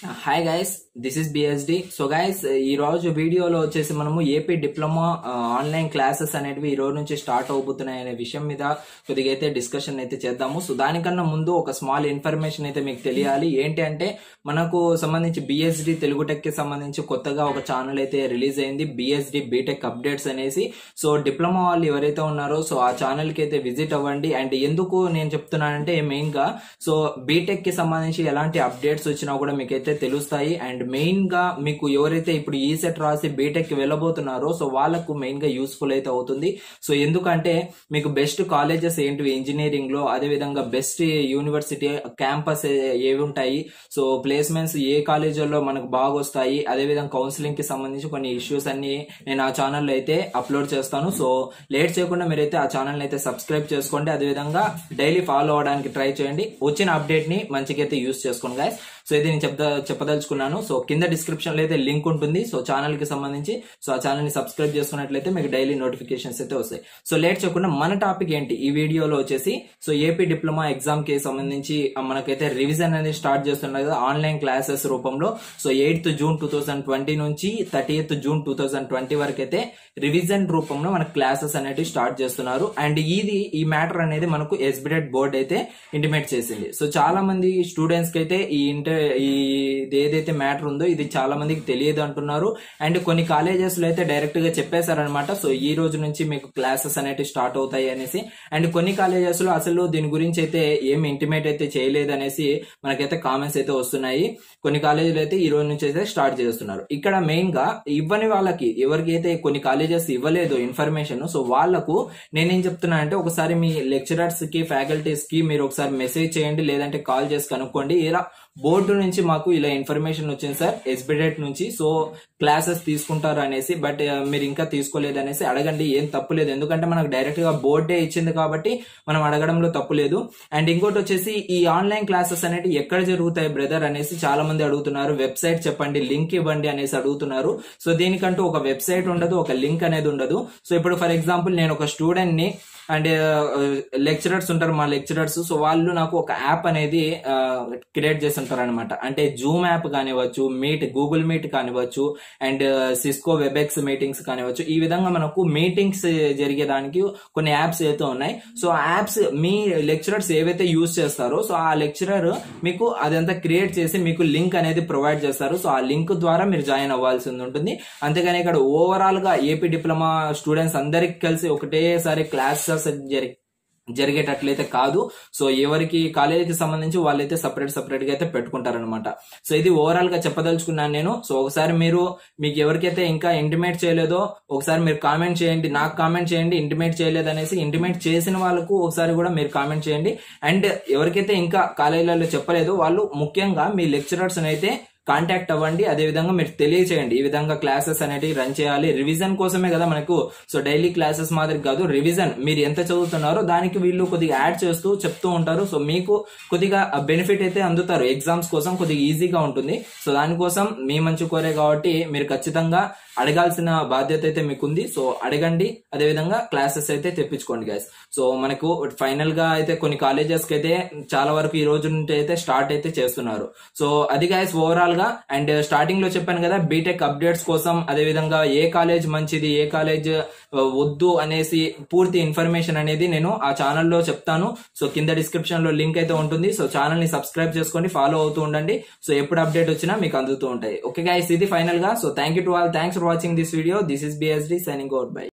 hi guys this is BSD so guys ఈ రోజు వీడియోలో వచ్చేసి మనము ఏపీ డిప్లొమా ఆన్లైన్ క్లాసెస్ అనేటివి ఈ రోజు నుంచి స్టార్ట్ అవబోతున్నాయి అనే విషయం మీద కొద్దిగా అయితే డిస్కషన్ అయితే చేద్దాము సో దానికన్నా ముందు ఒక స్మాల్ ఇన్ఫర్మేషన్ అయితే మీకు తెలియాలి ఏంటి అంటే మనకు సంబంధించి బిఎస్డి తెలుగు టెక్ కి సంబంధించి కొత్తగా ఒక ఛానల్ అయితే రిలీజ్ అయింది బిఎస్డి బీటెక్ అప్డేట్స్ అనేసి సో డిప్లొమా వాళ్ళు ఎవరైతే ఉన్నారో సో ఆ ఛానల్ కి అయితే విజిట్ అవ్వండి అండ్ ఎందుకు నేను చెప్తున్నానంటే మెయిన్ గా సో బీటెక్ కి సంబంధించి ఎలాంటి అప్డేట్స్ వచ్చినా కూడా మీకైతే తెలుస్తాయి అండ్ మెయిన్ గా మీకు ఎవరైతే ఇప్పుడు ఈ సెట్ రాసి బీటెక్ కి వెళ్ళబోతున్నారో సో వాళ్ళకు మెయిన్ గా యూస్ఫుల్ అయితే అవుతుంది సో ఎందుకంటే మీకు బెస్ట్ కాలేజెస్ ఏంటివి ఇంజనీరింగ్ లో అదే విధంగా బెస్ట్ యూనివర్సిటీ క్యాంపస్ ఏవి ఉంటాయి సో ప్లేస్మెంట్స్ ఏ కాలేజీల్లో మనకు బాగా వస్తాయి అదే విధంగా కౌన్సిలింగ్ కి సంబంధించి కొన్ని ఇష్యూస్ అన్ని నేను ఆ ఛానల్లో అయితే అప్లోడ్ చేస్తాను సో లేట్ చేయకుండా మీరైతే ఆ ఛానల్ అయితే సబ్స్క్రైబ్ చేసుకోండి అదే విధంగా డైలీ ఫాలో అవడానికి ట్రై చేయండి వచ్చిన అప్డేట్ ని మంచిగా అయితే యూస్ చేసుకోండి గాయస్ సో ఇది నేను చెప్తా చెప్పదలుచుకున్నాను సో కింద డిస్క్రిప్షన్ లో అయితే లింక్ ఉంటుంది సో ఛానల్ కి సంబంధించి సో ఆ ఛానల్ ని సబ్స్క్రైబ్ చేసుకున్నట్లయితే మీకు డైలీ నోటిఫికేషన్స్ అయితే వస్తాయి సో లేట్ చేయకుండా మన టాపిక్ ఏంటి ఈ వీడియోలో వచ్చేసి సో ఏపీ డిప్లొమా ఎగ్జామ్ కి సంబంధించి మనకైతే రివిజన్ అనేది స్టార్ట్ చేస్తున్నారు కదా ఆన్లైన్ క్లాసెస్ రూపంలో so eighth June two thousand twenty నుంచి thirty June two thousand twenty వరకు అయితే రివిజన్ రూపంలో మన క్లాసెస్ అనేవి స్టార్ట్ చేస్తున్నారు అండ్ ఇది ఈ మ్యాటర్ అనేది మనకు ఎస్బిడెడ్ బోర్డ్ అయితే ఇంటిమేట్ చేసింది సో చాలా మంది స్టూడెంట్స్ కి అయితే ఈ ఇంటర్ ఈ ఇది ఏదైతే మ్యాటర్ ఉందో ఇది చాలా మందికి తెలియదు అంటున్నారు అండ్ కొన్ని కాలేజెస్ లో అయితే డైరెక్ట్ గా చెప్పేశారనమాట సో ఈ రోజు నుంచి మీకు క్లాసెస్ అనేవి స్టార్ట్ అవుతాయి అనేసి అండ్ కొన్ని కాలేజెస్ లో అసలు దీని గురించి అయితే ఏం ఇంటిమేట్ అయితే చేయలేదు అనేసి మనకైతే కామెంట్స్ అయితే వస్తున్నాయి కొన్ని కాలేజీలు అయితే ఈ రోజు నుంచి అయితే స్టార్ట్ చేస్తున్నారు ఇక్కడ మెయిన్ గా ఇవ్వని వాళ్ళకి ఎవరికి అయితే కొన్ని కాలేజెస్ ఇవ్వలేదు ఇన్ఫర్మేషన్ సో వాళ్ళకు నేనేం చెప్తున్నా అంటే ఒకసారి మీ లెక్చరర్స్ కి ఫ్యాకల్టీస్ కి మీరు ఒకసారి మెసేజ్ చేయండి లేదంటే కాల్ చేసి కనుక్కోండి ఇలా బోర్డు నుంచి మాకు ఇలా ఇన్ఫర్మేషన్ వచ్చింది సార్ ఎస్బిడెట్ నుంచి సో క్లాసెస్ తీసుకుంటారు అనేసి బట్ మీరు ఇంకా తీసుకోలేదు అనేసి అడగండి ఏం తప్పు లేదు ఎందుకంటే మనకు డైరెక్ట్ గా బోర్డే ఇచ్చింది కాబట్టి మనం అడగడంలో తప్పు లేదు అండ్ ఇంకోటి వచ్చేసి ఈ ఆన్లైన్ క్లాసెస్ అనేవి ఎక్కడ జరుగుతాయి బ్రదర్ అనేసి చాలా మంది అడుగుతున్నారు వెబ్సైట్ చెప్పండి లింక్ ఇవ్వండి అనేసి అడుగుతున్నారు సో దీనికంటూ ఒక వెబ్సైట్ ఉండదు ఒక లింక్ అనేది ఉండదు సో ఇప్పుడు ఫర్ ఎగ్జాంపుల్ నేను ఒక స్టూడెంట్ ని అండ్ లెక్చరర్స్ ఉంటారు మా లెక్చరర్స్ సో వాళ్ళు నాకు ఒక యాప్ అనేది క్రియేట్ చేసి ఉంటారు అనమాట అంటే జూమ్ యాప్ కానివ్వచ్చు మీట్ గూగుల్ మీట్ కానివ్వచ్చు అండ్ సిస్కో వెబెక్స్ మీటింగ్స్ కానివ్వచ్చు ఈ విధంగా మనకు మీటింగ్స్ జరిగేదానికి కొన్ని యాప్స్ అయితే ఉన్నాయి సో ఆ యాప్స్ మీ లెక్చరర్స్ ఏవైతే యూజ్ చేస్తారో సో ఆ లెక్చరర్ మీకు అదంతా క్రియేట్ చేసి మీకు లింక్ అనేది ప్రొవైడ్ చేస్తారు సో ఆ లింక్ ద్వారా మీరు జాయిన్ అవ్వాల్సి ఉంటుంది అంతేగాని ఇక్కడ ఓవరాల్ గా ఏపీ డిప్లొమా స్టూడెంట్స్ అందరికి కలిసి ఒకటేసారి క్లాసెస్ జరిగి జరిగేటట్లయితే కాదు సో ఎవరికి కాలేజీకి సంబంధించి వాళ్ళైతే సపరేట్ సపరేట్ గా అయితే పెట్టుకుంటారనమాట సో ఇది ఓవరాల్ గా చెప్పదలుచుకున్నాను నేను సో ఒకసారి మీరు మీకు ఎవరికైతే ఇంకా ఇంటిమేట్ చేయలేదో ఒకసారి మీరు కామెంట్ చేయండి నాకు కామెంట్ చేయండి ఇంటిమేట్ చేయలేదు అనేసి ఇంటిమేట్ చేసిన వాళ్ళకు ఒకసారి కూడా మీరు కామెంట్ చేయండి అండ్ ఎవరికైతే ఇంకా కాలేజీలలో చెప్పలేదో వాళ్ళు ముఖ్యంగా మీ లెక్చరర్స్ అయితే కాంటాక్ట్ అవ్వండి అదే విధంగా మీరు తెలియచేయండి ఈ విధంగా క్లాసెస్ అనేవి రన్ చేయాలి రివిజన్ కోసమే కదా మనకు సో డైలీ క్లాసెస్ మాదిరి కాదు రివిజన్ మీరు ఎంత చదువుతున్నారో దానికి వీళ్ళు కొద్దిగా యాడ్ చేస్తూ చెప్తూ ఉంటారు సో మీకు కొద్దిగా బెనిఫిట్ అయితే అందుతారు ఎగ్జామ్స్ కోసం కొద్దిగా ఈజీగా ఉంటుంది సో దానికోసం మీ మంచి కోరే కాబట్టి మీరు ఖచ్చితంగా అడగాల్సిన బాధ్యత అయితే మీకుంది సో అడగండి అదే విధంగా క్లాసెస్ అయితే తెప్పించుకోండి గైస్ సో మనకు ఫైనల్ గా అయితే కొన్ని కాలేజెస్ కి అయితే చాలా వరకు ఈ రోజు నుంచి అయితే స్టార్ట్ అయితే చేస్తున్నారు సో అది గైస్ ఓవరాల్ గా అండ్ స్టార్టింగ్ లో చెప్పాను కదా బీటెక్ అప్డేట్స్ కోసం అదే విధంగా ఏ కాలేజ్ మంచిది ఏ కాలేజ్ వద్దు అనేసి పూర్తి ఇన్ఫర్మేషన్ అనేది నేను ఆ ఛానల్లో చెప్తాను సో కింద డిస్క్రిప్షన్ లో లింక్ అయితే ఉంటుంది సో ఛానల్ ని సబ్స్క్రైబ్ చేసుకోండి ఫాలో అవుతూ ఉండండి సో ఎప్పుడు అప్డేట్ వచ్చినా మీకు అందుతూ ఉంటాయి ఓకే గైస్ ఇది ఫైనల్ గా so thank you to all thanks for watching this video this is BSD signing out by